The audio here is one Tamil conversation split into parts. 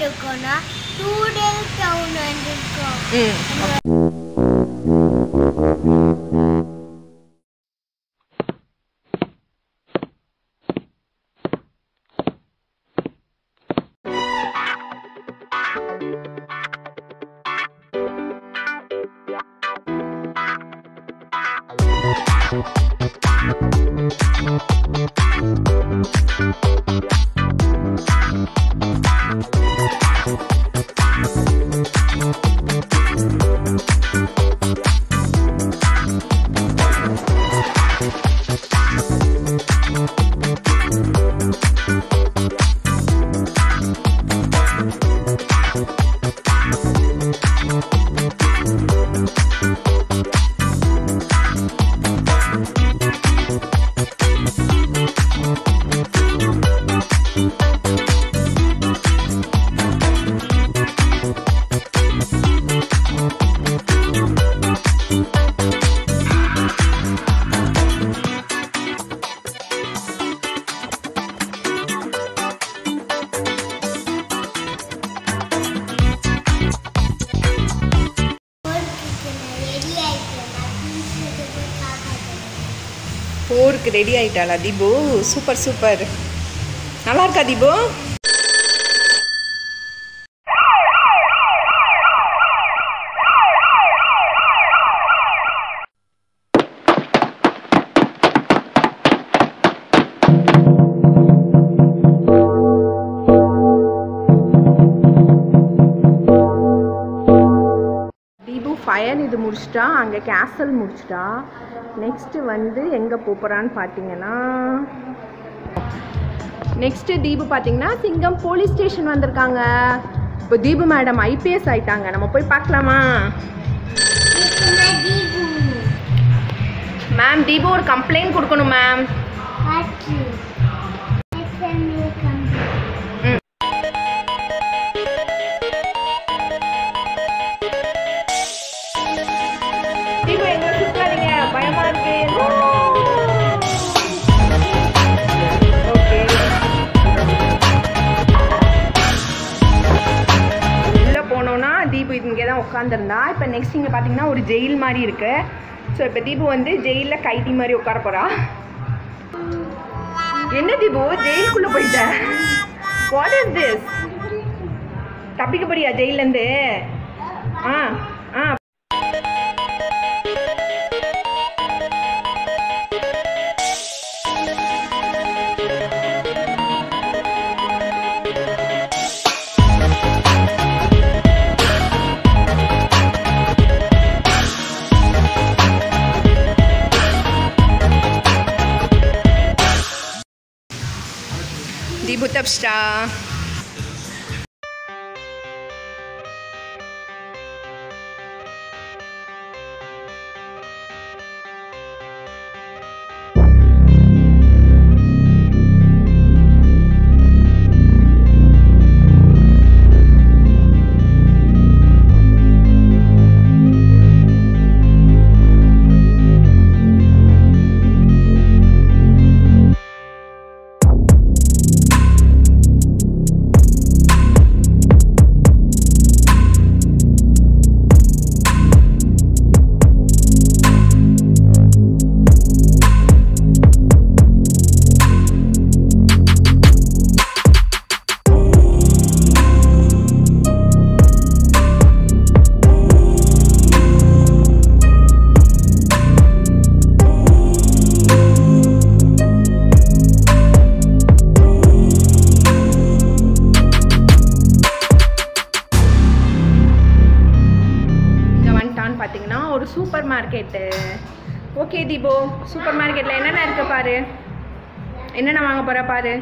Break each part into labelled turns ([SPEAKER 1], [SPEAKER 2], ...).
[SPEAKER 1] வந்திருக்கோம்னா டூடல் டவுன் வந்திருக்கோம்
[SPEAKER 2] ம்
[SPEAKER 1] ரெடி ஆயிட்டேன் நான் பீஸுக்கு போய் பார்க்கறேன்
[SPEAKER 2] போருக்கு ரெடி ஆயிட்டாளா தீபு சூப்பர் சூப்பர் நல்லா இருக்கா தீபு தீபு ஃபயர் இது முடிச்சிட்டா அங்கே கேசல் முடிச்சிட்டா நெக்ஸ்ட்டு வந்து எங்கே போகிறான்னு பார்த்தீங்கன்னா நெக்ஸ்ட்டு தீபு பார்த்தீங்கன்னா சிங்கம் போலீஸ் ஸ்டேஷன் வந்திருக்காங்க இப்போ தீபு மேடம் ஐபிஎஸ் ஆயிட்டாங்க நம்ம போய் பார்க்கலாமா
[SPEAKER 1] தீபு
[SPEAKER 2] மேம் தீபு ஒரு கம்ப்ளைண்ட் கொடுக்கணும் மேம்
[SPEAKER 1] ஆச்சு எஸ்எம்ஏ கம்பெனி
[SPEAKER 2] தீபு எங்க சுத்தாதீங்க பயமா இருக்கு ஓகே உள்ள போனோம்னா தீபு இங்கே தான் உட்காந்துருந்தா இப்போ நெக்ஸ்ட் இங்கே பார்த்தீங்கன்னா ஒரு ஜெயில் மாதிரி இருக்கு ஸோ இப்போ தீபு வந்து ஜெயிலில் கைதி மாதிரி உட்கார போறா என்ன தீபு ஜெயிலுக்குள்ள போயிட்ட வாட் இஸ் திஸ் தப்பிக்க போறியா ஜெயிலேருந்து ஆ ஆ Dibut tepsta. இங்கே வந்துட்டான்னு பார்த்தீங்கன்னா ஒரு super market okay Deepu super மார்க்கெட்டில் என்னென்ன இருக்கு பாரு என்னென்ன வாங்க போற பாரு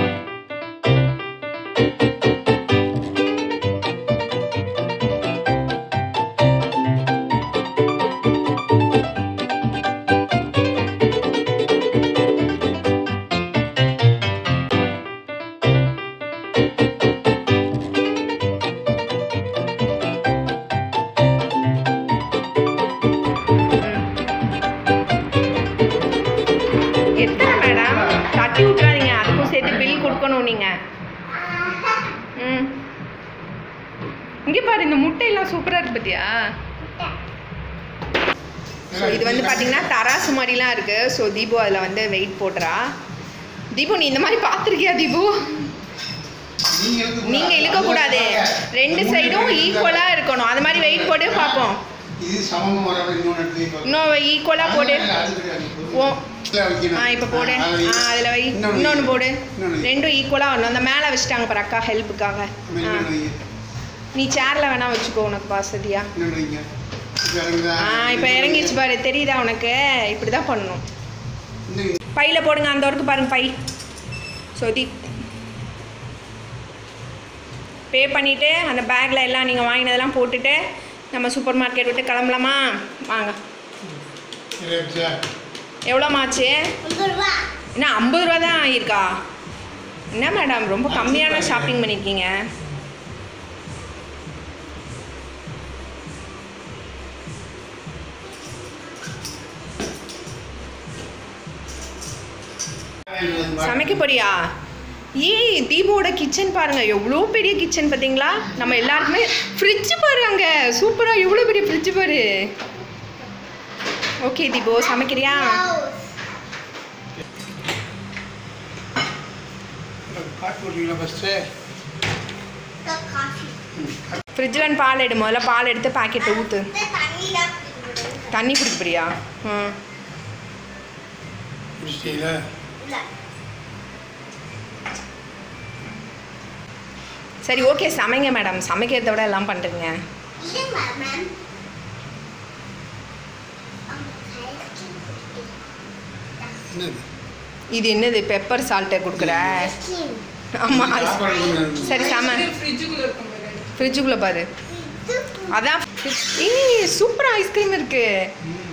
[SPEAKER 2] எத்தனை மேடம் தட்டி விட்றாதீங்க அதுக்கும் சேர்த்து பில் கொடுக்கணும் நீங்கள் ம் இங்கே பாரு இந்த முட்டையெல்லாம் சூப்பராக இருக்கு பார்த்தியா ஸோ இது வந்து பார்த்தீங்கன்னா தராசு மாதிரிலாம் இருக்குது ஸோ தீபு அதில் வந்து வெயிட் போடுறா தீபு நீ இந்த மாதிரி பார்த்துருக்கியா தீபு நீங்கள் இழுக்கக்கூடாது ரெண்டு சைடும் ஈக்குவலாக இருக்கணும் அது மாதிரி வெயிட் போட்டு பார்ப்போம்
[SPEAKER 3] இது சமமா வர இன்னொன்று எடுத்து வைப்போம்.
[SPEAKER 2] இன்னும் ஈக்குவலாக போடு
[SPEAKER 3] இல்ல, அது கிடையாது.
[SPEAKER 2] ஓ
[SPEAKER 3] இதுல வைக்கணும்.
[SPEAKER 2] ஆ இப்போ போடு
[SPEAKER 3] ஆ, அதுல
[SPEAKER 2] ஆ அதில் வை
[SPEAKER 3] இன்னொன்னு
[SPEAKER 2] இன்னொன்று போடு
[SPEAKER 3] இன்னொன்னு வை.
[SPEAKER 2] ரெண்டும் ஈக்குவலாக வரணும் அந்த மேலே வச்சுட்டாங்க பாரு அக்கா ஹெல்ப்புக்காக
[SPEAKER 3] ஆமா,
[SPEAKER 2] ஆ
[SPEAKER 3] இன்னொன்னு வை.
[SPEAKER 2] நீ சேரில் வேணா வச்சுக்கோ உனக்கு வசதியா
[SPEAKER 3] இன்னொன்னு வைங்க. இப்ப இறங்குதா?
[SPEAKER 2] ஆ இப்போ இறங்கிச்சு பாரு தெரியுதா உனக்கு இப்படி தான் பண்ணணும்
[SPEAKER 3] இன்னும்
[SPEAKER 2] பையில் போடுங்க அந்த ஒர்க்கு பாருங்க பை சொதி பே பண்ணிவிட்டு அந்த பேக்கில் எல்லாம் நீங்கள் வாங்கினதெல்லாம் போட்டுட்டு நம்ம சூப்பர் மார்க்கெட் விட்டு கிளம்பலாமா வாங்க
[SPEAKER 3] இருபத்தா?
[SPEAKER 2] எவ்வளோமாச்சு
[SPEAKER 1] ஐம்பது ரூபா
[SPEAKER 2] என்ன ஐம்பது ரூபா தான் ஆகியிருக்கா என்ன மேடம் ரொம்ப கம்மியான ஷாப்பிங் பண்ணியிருக்கீங்க சமைக்க போறியா ஏய் தீபோட கிச்சன் பாருங்க எவ்வளோ பெரிய கிச்சன் பார்த்தீங்களா நம்ம எல்லாருக்குமே ஃப்ரிட்ஜ் பாரு அங்க சூப்பரா எவ்வளோ பெரிய ஃப்ரிட்ஜ் பாரு ஓகே தீபோ சமைக்கிறியா
[SPEAKER 3] காட்டு போட்டீங்களா ஃபஸ்ட்டு
[SPEAKER 1] காஃபி
[SPEAKER 2] ஃப்ரிட்ஜில் பால் எடு முதல்ல பால் எடுத்து பாக்கெட்டை ஊற்று
[SPEAKER 1] தண்ணி தான் குடிக்கணும்.
[SPEAKER 2] தண்ணி குடிக்க போறியா ம்
[SPEAKER 3] குடிச்சிட்டீங்களா
[SPEAKER 1] இல்ல
[SPEAKER 2] சரி ஓகே சமைங்க மேடம் சமைக்கிறத விட எல்லாம் பண்ணுறீங்க
[SPEAKER 1] இல்லைங்க மேம் ஐஸ்கிரீம் குடிக்கணும்.
[SPEAKER 3] என்னது
[SPEAKER 2] இது என்னது பெப்பர் சால்ட்டை கொடுக்குற
[SPEAKER 1] ஐஸ்கிரீம்
[SPEAKER 2] ஆமாம்
[SPEAKER 3] சாப்பாடு கொஞ்சம்
[SPEAKER 2] சரி சம ஃப்ரிட்ஜுக்குள்ளே பாரு
[SPEAKER 1] இது
[SPEAKER 2] அதான் ஏய் சூப்பர் ஐஸ்கிரீம் இருக்கு
[SPEAKER 3] ம்.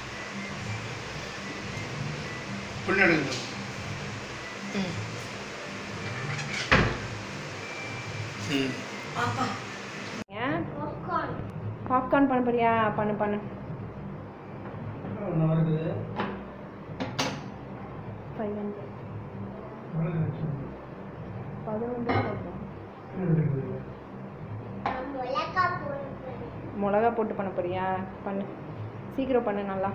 [SPEAKER 3] பின்னாடி
[SPEAKER 2] ம்.
[SPEAKER 3] ம்
[SPEAKER 2] ஏன்
[SPEAKER 1] popcorn.
[SPEAKER 2] பாப்கார்ன் பண்ண போறியா பண்ணு பண்ணு
[SPEAKER 3] ஒன்று வருது
[SPEAKER 2] ஃபைவ் ஹண்ட்ரட் பதினொன்று
[SPEAKER 1] நான் மிளகாய் போடுறேன்.
[SPEAKER 2] மிளகா போட்டு பண்ண போறியா பண்ணு சீக்கிரம் பண்ணு நல்லா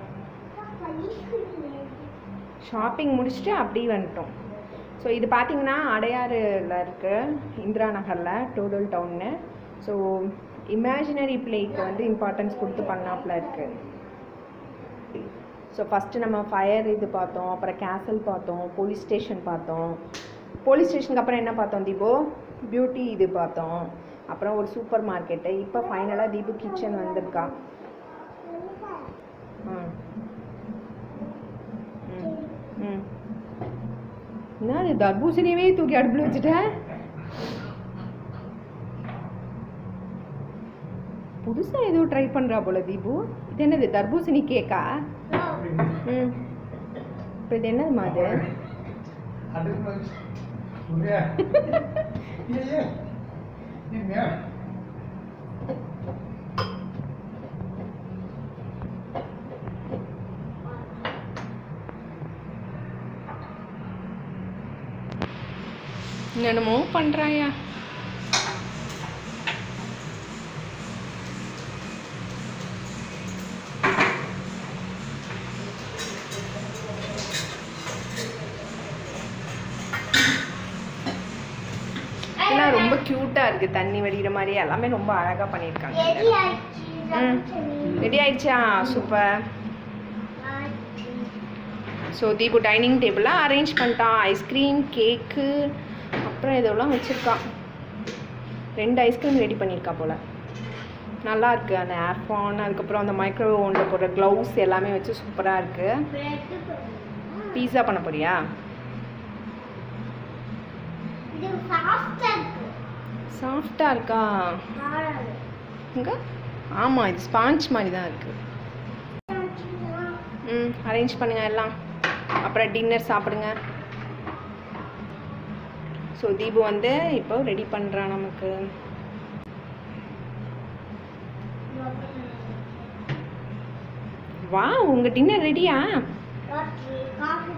[SPEAKER 2] ஷாப்பிங் முடிச்சுட்டு அப்படியே வந்துட்டோம் ஸோ இது பார்த்தீங்கன்னா அடையாறில் இருக்குது இந்திரா நகரில் டோடல் டவுன்னு ஸோ இமேஜினரி பிளேக்கு வந்து இம்பார்ட்டன்ஸ் கொடுத்து பண்ணாப்புல இருக்குது ஸோ ஃபஸ்ட்டு நம்ம ஃபயர் இது பார்த்தோம் அப்புறம் கேசல் பார்த்தோம் போலீஸ் ஸ்டேஷன் பார்த்தோம் போலீஸ் ஸ்டேஷனுக்கு அப்புறம் என்ன பார்த்தோம் தீபு பியூட்டி இது பார்த்தோம் அப்புறம் ஒரு சூப்பர் மார்க்கெட்டு இப்போ ஃபைனலாக தீபு கிச்சன் வந்திருக்கா ம் ம் ம் என்ன இது தர்பூசணியவே தூக்கி அடுப்பில் வச்சுட்ட புதுசாக ஏதோ ட்ரை பண்ணுறா போல தீபு இது என்னது தர்பூசணி கேக்கா ம் இப்போ இது என்னதுமா அது என்னென்னமோ பண்ணுறாயா இதெல்லாம் ரொம்ப க்யூட்டாக இருக்குது தண்ணி வடிகிற மாதிரி எல்லாமே ரொம்ப அழகாக பண்ணியிருக்காங்க
[SPEAKER 1] ரெடி ஆயிடுச்சு
[SPEAKER 2] ம் ரெடி ஆயிடுச்சா சூப்பர் ஸோ தீபு டைனிங் டேபிளாக அரேஞ்ச் பண்ணிட்டான் ஐஸ்கிரீம் கேக்கு அப்புறம் இதெல்லாம் வச்சுருக்கான் ரெண்டு ஐஸ்கிரீம் ரெடி பண்ணியிருக்கா போல் நல்லா இருக்கு அந்த ஏர்ஃபான் அதுக்கப்புறம் அந்த மைக்ரோவேவ் ஓவனில் போடுற க்ளவுஸ் எல்லாமே வச்சு சூப்பராக இருக்குது
[SPEAKER 1] பிரெட்
[SPEAKER 2] பீஸா பண்ண போறியா
[SPEAKER 1] இது ஃபாஸ்டா இருக்கு
[SPEAKER 2] சாஃப்டாக இருக்கா
[SPEAKER 1] ஹார்ட்
[SPEAKER 2] இங்கே ஆமாம் இது ஸ்பாஞ்ச் மாதிரி தான் இருக்குது ம் அரேஞ்ச் பண்ணுங்க எல்லாம் அப்புறம் டின்னர் சாப்பிடுங்க ஸோ தீபு வந்து இப்போ ரெடி பண்ணுறான் நமக்கு வா உங்கள் டின்னர் ரெடியா
[SPEAKER 1] காஃபி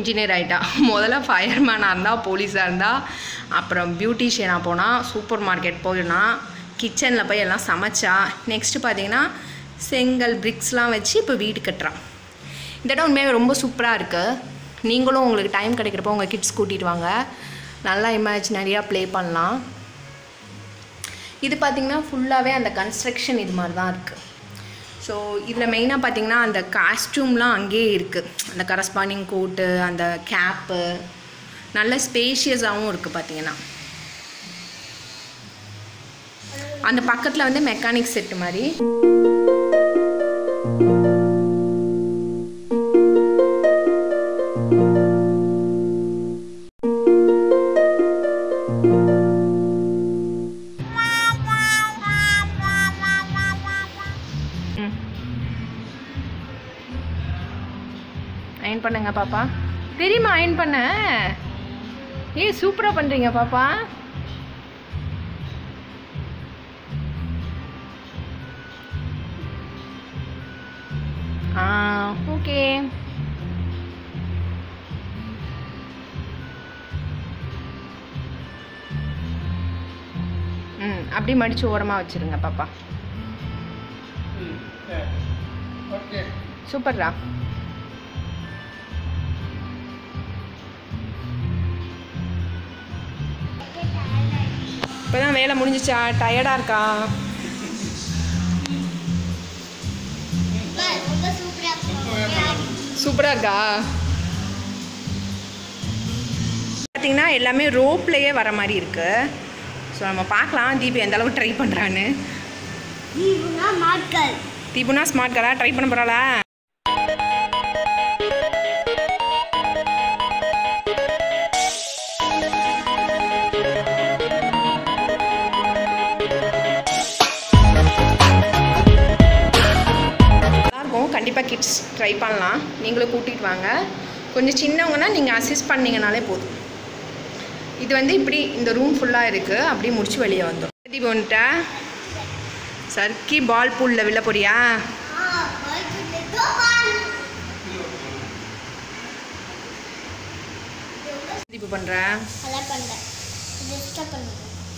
[SPEAKER 2] இன்ஜினியர் ஆகிட்டா முதல்ல ஃபயர்மேனாக இருந்தால் போலீஸாக இருந்தால் அப்புறம் பியூட்டிஷியனாக போனால் சூப்பர் மார்க்கெட் போயினா கிச்சனில் போய் எல்லாம் சமைச்சா நெக்ஸ்ட்டு பார்த்தீங்கன்னா செங்கல் பிரிக்ஸ்லாம் வச்சு இப்போ வீடு கட்டுறான் இந்த இடம் உண்மையாகவே ரொம்ப சூப்பராக இருக்குது நீங்களும் உங்களுக்கு டைம் கிடைக்கிறப்போ உங்கள் கிட்ஸ் கூட்டிகிட்டு வாங்க நல்லா இமேஜினரியாக ப்ளே பண்ணலாம் இது பார்த்திங்கன்னா ஃபுல்லாகவே அந்த கன்ஸ்ட்ரக்ஷன் இது மாதிரி தான் இருக்குது ஸோ இதில் மெயினாக பார்த்தீங்கன்னா அந்த காஸ்டியூம்லாம் அங்கேயே இருக்குது அந்த கரஸ்பாண்டிங் கோட்டு அந்த கேப்பு நல்ல ஸ்பேஷியஸாகவும் இருக்குது பார்த்தீங்கன்னா அந்த பக்கத்தில் வந்து மெக்கானிக் செட்டு மாதிரி அயன் பண்ணுங்க பாப்பா தெரியுமா அயன் பண்ண ஏ சூப்பராக பண்ணுறீங்க பாப்பா ஆ ஓகே ம் அப்படியே மடித்து ஓரமாக வச்சுருங்க பாப்பா
[SPEAKER 3] ஓகே
[SPEAKER 2] சூப்பர்ரா இப்போ தான் வேலை முடிஞ்சிச்சா டயர்டாக இருக்கா
[SPEAKER 1] ரொம்ப சூப்பரா
[SPEAKER 2] சூப்பராக இருக்கா பார்த்தீங்கன்னா எல்லாமே ரோப்லேயே வர மாதிரி இருக்கு ஸோ நம்ம பார்க்கலாம் தீபி எந்த அளவுக்கு ட்ரை பண்ணுறான்னு
[SPEAKER 1] இவங்க மாட்கள்
[SPEAKER 2] தீபுனா ஸ்மார்ட் காரா ட்ரை பண்ண போகிறாளா நல்லாயிருக்கும் கண்டிப்பாக கிட்ஸ் ட்ரை பண்ணலாம் நீங்களும் கூட்டிகிட்டு வாங்க கொஞ்சம் சின்னவங்கன்னா நீங்கள் அசிஸ்ட் பண்ணீங்கனாலே போதும் இது வந்து இப்படி இந்த ரூம் ஃபுல்லாக இருக்குது அப்படியே முடிச்சு வெளியே வந்தோம் தீபம் வந்துட்ட சர்க்கி பால் பூலில் விழ போறியா
[SPEAKER 1] ஆ போயிட்டு கோபால்
[SPEAKER 2] தீபு பண்ணுற
[SPEAKER 1] நல்லா பண்ணேன் டிஸ்டர்ப் பண்ணுங்க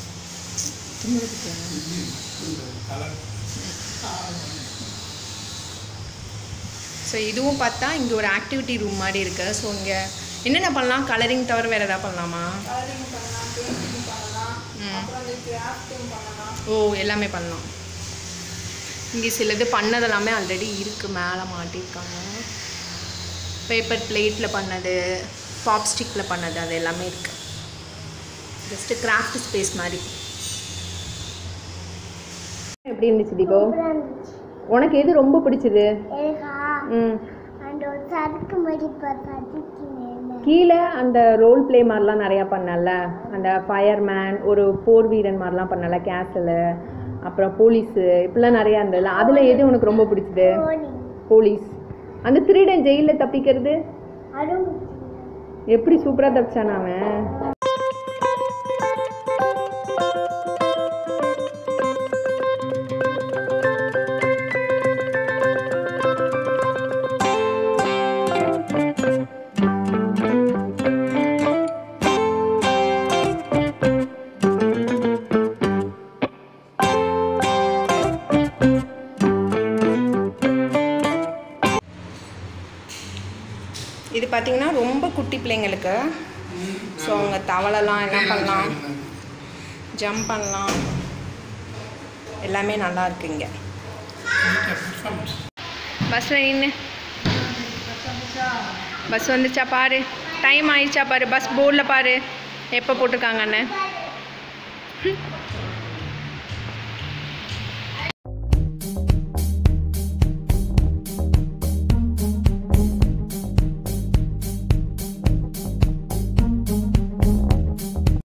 [SPEAKER 2] ஸோ இதுவும் பார்த்தா இங்கே ஒரு ஆக்டிவிட்டி ரூம் மாதிரி இருக்குது ஸோ இங்கே என்னென்ன பண்ணலாம் கலரிங் தவிர வேறு எதாவது பண்ணலாமா
[SPEAKER 4] கலரிங் பண்ணலாம் பெயிண்டிங் பண்ணலாம்
[SPEAKER 2] ம்.
[SPEAKER 4] அப்புறம் வந்து கிராஃப்டிங் பண்ணலாம்
[SPEAKER 2] ஓ எல்லாமே பண்ணலாம் இங்கே சிலது பண்ணதெல்லாமே ஆல்ரெடி இருக்குது மேலே மாட்டியிருக்காங்க பேப்பர் பிளேட்டில் பண்ணது பாப் ஸ்டிக்கில் பண்ணது அது எல்லாமே இருக்குது ஜஸ்ட்டு கிராஃப்ட் ஸ்பேஸ் மாதிரி எப்படி இருந்துச்சு தீபோ
[SPEAKER 1] சூப்பரா இருந்துச்சு
[SPEAKER 2] உனக்கு எது ரொம்ப பிடிச்சது
[SPEAKER 1] எனக்கா
[SPEAKER 2] ம்
[SPEAKER 1] அந்த ஒரு சறுக்கு மாதிரி பார்த்து
[SPEAKER 2] கீழே அந்த ரோல் ப்ளே மாதிரிலாம் நிறையா பண்ணல அந்த ஃபயர்மேன் ஒரு போர் வீரன் மாதிரிலாம் பண்ணல கேசலு அப்புறம் போலீஸு இப்படிலாம் நிறையா இருந்ததுல அதில் எது உனக்கு ரொம்ப பிடிச்சது
[SPEAKER 1] போனி
[SPEAKER 2] போலீஸ் அந்த திருடன் ஜெயிலில் தப்பிக்கிறது
[SPEAKER 1] அதுவும்
[SPEAKER 2] எப்படி சூப்பராக தப்பிச்சான் அவன் இது பார்த்தீங்கன்னா ரொம்ப குட்டி பிள்ளைங்களுக்கு ஸோ அவங்க தவளலாம் எல்லாம் பண்ணலாம் ஜம்ப் பண்ணலாம் எல்லாமே நல்லா இருக்கு இங்கே பஸ்ஸில் நின்று பஸ் வந்துச்சா பாரு டைம் ஆயிடுச்சா பாரு பஸ் போர்டில் பாரு எப்போ போட்டிருக்காங்கன்னு